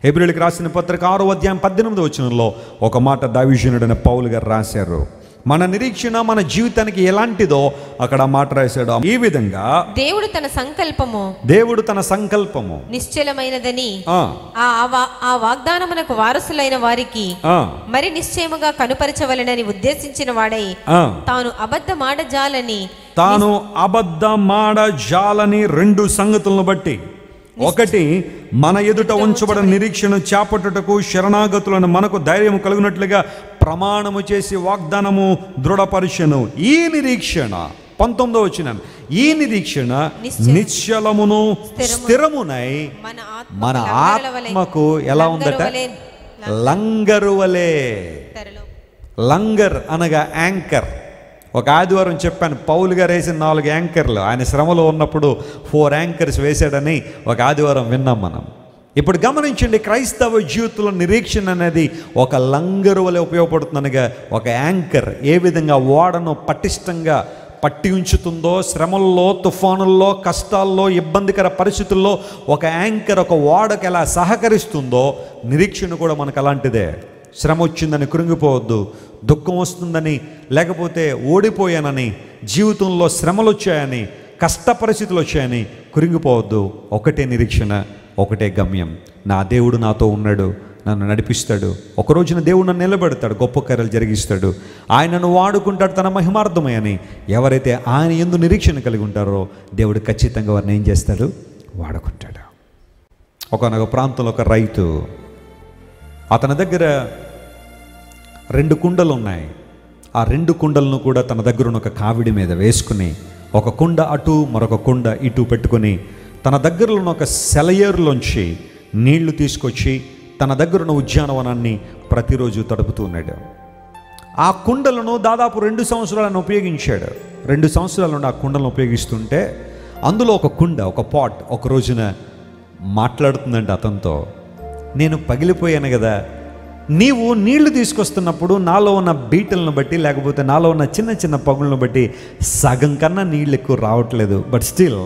హెబ్రిల్కి రాసిన పత్రిక ఆరో అధ్యాయం పద్దెనిమిది వచనంలో ఒక మాట దావిజనుడైన పౌలు గారు రాశారు మన నిరీక్షణ మన జీవితానికి ఎలాంటిదో అక్కడ ఆ మాట రాశాడు ఈ విధంగా దేవుడు తన సంకల్పము దేవుడు తన సంకల్పము నిశ్చలమైనదని ఆ, ఆ వా- ఆ వాగ్దానమునకు వారసులైన వారికి ఆ, మరి నిశ్చయముగా కనుపరచవలనని ఉద్దేశించిన వాడై ఆ. తాను అబద్ధమాడజాలని తాను అబద్ధమాడ జాలని రెండు సంగతులను బట్టి ఒకటి మన ఎదుట ఉంచబడిన నిరీక్షణ చేపట్టుటకు శరణాగతులను మనకు ధైర్యం కలుగునట్లుగా ప్రమాణము చేసి వాగ్దానము దృఢపరిచెను ఈ నిరీక్షణ పంతొమ్మిదో వచ్చిన ఈ నిరీక్షణ నిశ్చయం. నిశ్చలమును స్థిరము. స్థిరమునై మన మన లంగరుల వలె- ఆత్మకు ఎలా ఉందట లంగరు వలె లంగరువలే తెరలో లంగర్ అనగా యాంకర్ ఒక ఆదివారం చెప్పాను పౌలు గారు వేసిన నాలుగు యాంకర్లు ఆయన శ్రమలో ఉన్నప్పుడు ఫోర్ యాంకర్స్ వేశాడని ఒక ఆదివారం విన్నాం మనం ఇప్పుడు గమనించండి క్రైస్తవ జీవితంలో నిరీక్షణ అనేది ఒక లంగరు వలె ఉపయోగపడుతుందనగా ఒక యాంకర్ ఏ విధంగా ఓడను పటిష్టంగా పట్టి ఉంచుతుందో శ్రమల్లో తుఫానుల్లో కష్టాల్లో ఇబ్బందికర పరిస్థితుల్లో ఒక యాంకర్ ఒక ఓడకు ఎలా సహకరిస్తుందో నిరీక్షణ కూడా మనకు అలాంటిదే శ్రమ వచ్చిందని కృంగిపోవద్దు దుఃఖం వస్తుందని లేకపోతే ఓడిపోయానని జీవితంలో శ్రమలు వచ్చాయని కష్ట పరిస్థితులు వచ్చాయని కృంగిపోవద్దు ఒకటే నిరీక్షణ ఒకటే గమ్యం నా దేవుడు నాతో ఉన్నాడు నన్ను నడిపిస్తాడు ఒక రోజున దేవుడు నన్ను నిలబెడతాడు గొప్ప కార్యాలు జరిగిస్తాడు ఆయనను వాడుకుంటాడు తన మహిమార్థమని ఎవరైతే ఆయన ఎందు నిరీక్షణ కలిగి ఉంటారో దేవుడు ఖచ్చితంగా వారిని ఏం చేస్తాడు వాడుకుంటాడు ఒకనొక ప్రాంతంలో ఒక రైతు అతని దగ్గర రెండు కుండలు ఉన్నాయి ఆ రెండు కుండలను కూడా తన దగ్గర ఉన్న ఒక కావిడి మీద వేసుకుని ఒక కుండ అటు మరొక కుండ ఇటు పెట్టుకొని తన దగ్గరలో ఉన్న ఒక సెలయేరులోంచి నీళ్లు తీసుకొచ్చి తన దగ్గర ఉన్న ఉద్యానవనాన్ని ప్రతిరోజు తడుపుతూ ఉన్నాడు ఆ కుండలను దాదాపు రెండు సంవత్సరాలను ఉపయోగించాడు రెండు సంవత్సరాల నుండి ఆ కుండలను ఉపయోగిస్తుంటే అందులో ఒక కుండ ఒక పాట్ ఒక రోజున మాట్లాడుతుందంటే అతనితో నేను పగిలిపోయాను కదా నీవు నీళ్లు తీసుకొస్తున్నప్పుడు నాలో ఉన్న బీటలను బట్టి లేకపోతే నాలో ఉన్న చిన్న చిన్న పగులను బట్టి సగం కన్నా నీళ్ళు ఎక్కువ రావట్లేదు బట్ స్టిల్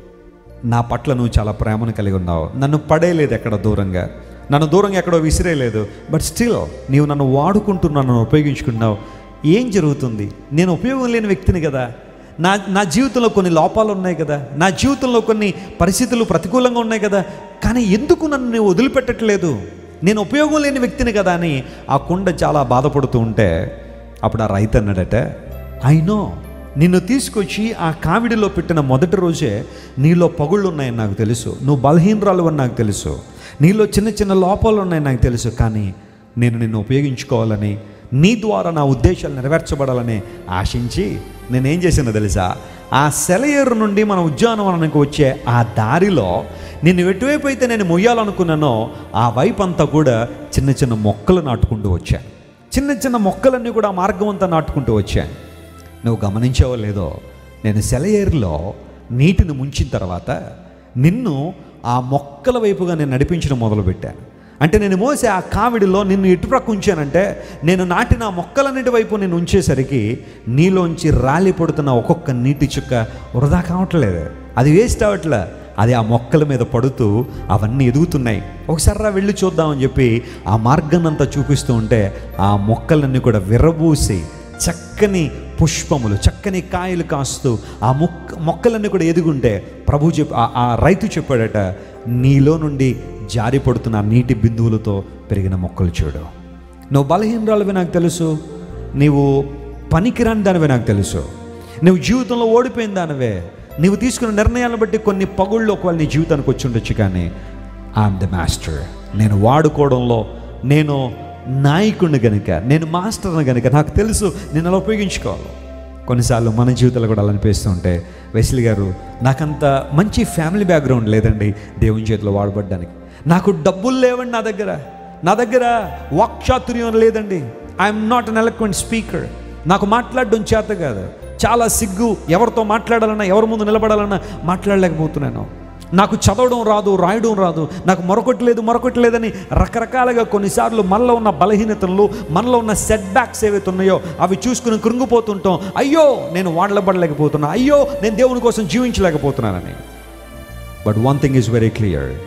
నా పట్ల నువ్వు చాలా ప్రేమను కలిగి ఉన్నావు నన్ను పడేయలేదు ఎక్కడ దూరంగా నన్ను దూరంగా ఎక్కడో విసిరేయలేదు బట్ స్టిల్ నీవు నన్ను వాడుకుంటున్నావు నన్ను ఉపయోగించుకున్నావు ఏం జరుగుతుంది నేను ఉపయోగం లేని వ్యక్తిని కదా నా నా జీవితంలో కొన్ని లోపాలు ఉన్నాయి కదా నా జీవితంలో కొన్ని పరిస్థితులు ప్రతికూలంగా ఉన్నాయి కదా కానీ ఎందుకు నన్ను నేను వదిలిపెట్టట్లేదు నేను ఉపయోగం లేని వ్యక్తిని కదా అని ఆ కుండ చాలా బాధపడుతూ ఉంటే అప్పుడు ఆ రైతు అన్నాడట ఐ నో నిన్ను తీసుకొచ్చి ఆ కావిడిలో పెట్టిన మొదటి రోజే నీలో పగుళ్ళు ఉన్నాయని నాకు తెలుసు నువ్వు బలహీనరాలు అని నాకు తెలుసు నీలో చిన్న చిన్న లోపాలు ఉన్నాయని నాకు తెలుసు కానీ నేను నిన్ను ఉపయోగించుకోవాలని నీ ద్వారా నా ఉద్దేశాలు నెరవేర్చబడాలని ఆశించి నేనేం చేశానో తెలుసా ఆ సెలయేరు నుండి మన ఉద్యానవనానికి వచ్చే ఆ దారిలో నిన్ను ఎటువైపు అయితే నేను మొయ్యాలనుకున్నానో ఆ వైపు అంతా కూడా చిన్న చిన్న మొక్కలు నాటుకుంటూ వచ్చాను చిన్న చిన్న మొక్కలన్నీ కూడా ఆ మార్గం అంతా నాటుకుంటూ వచ్చాను నువ్వు గమనించావో లేదో నేను సెలయేరులో నీటిని ముంచిన తర్వాత నిన్ను ఆ మొక్కల వైపుగా నేను నడిపించడం మొదలుపెట్టాను అంటే నేను మోసే ఆ కావిడిలో నిన్ను ఎటుప్రక్క ఉంచానంటే నేను నాటిన ఆ మొక్కలన్నిటి వైపు నేను ఉంచేసరికి నీలోంచి రాలి పడుతున్న ఒక్కొక్క నీటి చుక్క వృధా కావట్లేదు అది వేస్ట్ అవ్వట్లే అది ఆ మొక్కల మీద పడుతూ అవన్నీ ఎదుగుతున్నాయి ఒకసారి రా వెళ్ళి చూద్దామని చెప్పి ఆ మార్గాన్నంతా చూపిస్తూ ఉంటే ఆ మొక్కలన్నీ కూడా విరబూసి చక్కని పుష్పములు చక్కని కాయలు కాస్తూ ఆ మొక్క మొక్కలన్నీ కూడా ఎదుగుంటే ప్రభు చెప్ ఆ- ఆ రైతు చెప్పాడట నీలో నుండి జారి పడుతున్న ఆ నీటి బిందువులతో పెరిగిన మొక్కలు చూడు నువ్వు బలహీనరాలువి నాకు తెలుసు నీవు పనికిరాని దానివే నాకు తెలుసు నువ్వు జీవితంలో ఓడిపోయిన దానివే నీవు తీసుకున్న నిర్ణయాలను బట్టి కొన్ని పగుళ్ళు ఒకవేళ నీ జీవితానికి వచ్చి ఉండొచ్చు కానీ ఐఎమ్ ద మాస్టర్ నేను వాడుకోవడంలో నేను నాయకుడిని గనుక నేను మాస్టర్ని గనుక నాకు తెలుసు నేను అలా ఉపయోగించుకోవాలి కొన్నిసార్లు మన జీవితాలు కూడా అలా అనిపిస్తూ ఉంటే వెస్లీ గారు నాకంత మంచి ఫ్యామిలీ బ్యాక్గ్రౌండ్ లేదండి దేవుని చేతిలో వాడబడ్డానికి నాకు డబ్బులు లేవండి నా దగ్గర నా దగ్గర వాక్చాతుర్యం లేదండి I'm not an eloquent speaker నాకు మాట్లాడడం చేత కాదు చాలా సిగ్గు ఎవరితో మాట్లాడాలన్నా ఎవరి ముందు నిలబడాలన్నా మాట్లాడలేకపోతున్నాను నాకు చదవడం రాదు రాయడం రాదు నాకు మరొకటి లేదు మరొకటి లేదని రకరకాలుగా కొన్నిసార్లు మనలో ఉన్న బలహీనతలు మనలో ఉన్న సెట్ బ్యాక్స్ ఏవైతే ఉన్నాయో అవి చూసుకుని కృంగిపోతుంటాం అయ్యో నేను వాడలబడలేకపోతున్నా అయ్యో నేను దేవుని కోసం జీవించలేకపోతున్నానని but one thing is very clear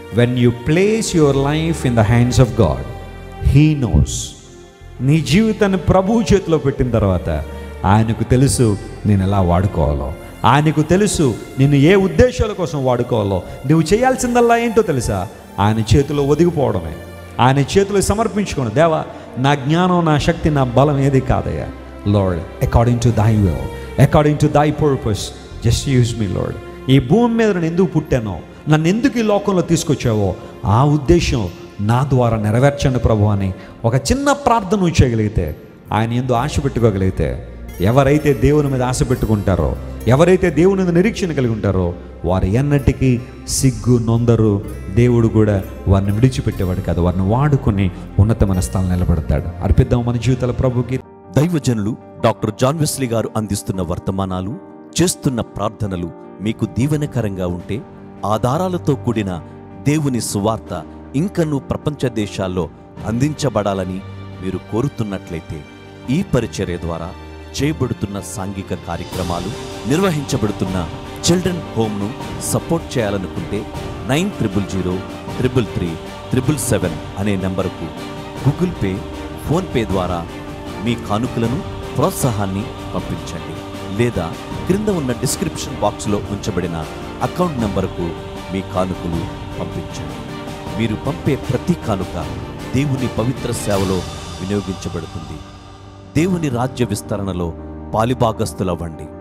when you place your life in the hands of God he knows నీ జీవితాన్ని ప్రభువు చేతిలో పెట్టిన తర్వాత ఆయనకు తెలుసు నేను ఎలా వాడుకోవాలో ఆయనకు తెలుసు నిన్ను ఏ ఉద్దేశాల కోసం వాడుకోవాలో నువ్వు చేయాల్సిందల్లా ఏంటో తెలుసా ఆయన చేతిలో ఒదిగిపోవడమే ఆయన చేతిలో సమర్పించుకోను దేవా నా జ్ఞానం నా శక్తి నా బలం ఏది కాదయ్యా lord according to thy will according to thy purpose just use me lord ఈ భూమి మీద నేను ఎందుకు పుట్టానో నన్ను ఎందుకు ఈ లోకంలో తీసుకొచ్చావో ఆ ఉద్దేశం నా ద్వారా నెరవేర్చండి ప్రభు అని ఒక చిన్న ప్రార్థన నువ్వు చేయగలిగితే ఆయన ఎందు ఆశ పెట్టుకోగలిగితే ఎవరైతే దేవుని మీద ఆశ పెట్టుకుంటారో ఎవరైతే దేవుని మీద నిరీక్షణ కలిగి ఉంటారో వారు ఎన్నటికీ సిగ్గు నొందరు దేవుడు కూడా వారిని విడిచిపెట్టేవాడు కాదు వారిని వాడుకొని ఉన్నతమైన స్థలం నిలబడతాడు అర్పిద్దాం మన జీవితాల ప్రభుకి దైవజనులు డాక్టర్ జాన్ వెస్లీ గారు అందిస్తున్న వర్తమానాలు చేస్తున్న ప్రార్థనలు మీకు దీవెనకరంగా ఉంటే ఆధారాలతో కూడిన దేవుని సువార్త ఇంకనూ ప్రపంచ దేశాల్లో అందించబడాలని మీరు కోరుతున్నట్లయితే ఈ పరిచర్య ద్వారా చేయబడుతున్న సాంఘిక కార్యక్రమాలు నిర్వహించబడుతున్న చిల్డ్రన్ హోమ్ను సపోర్ట్ చేయాలనుకుంటే nine triple zero triple three triple seven అనే నెంబరుకు గూగుల్ పే ఫోన్పే ద్వారా మీ కానుకలను ప్రోత్సాహాన్ని పంపించండి లేదా క్రింద ఉన్న డిస్క్రిప్షన్ బాక్స్లో ఉంచబడిన అకౌంట్ నంబరుకు మీ కానుకలు పంపించండి మీరు పంపే ప్రతి కానుక దేవుని పవిత్ర సేవలో వినియోగించబడుతుంది దేవుని రాజ్య విస్తరణలో పాలిభాగస్తులవ్వండి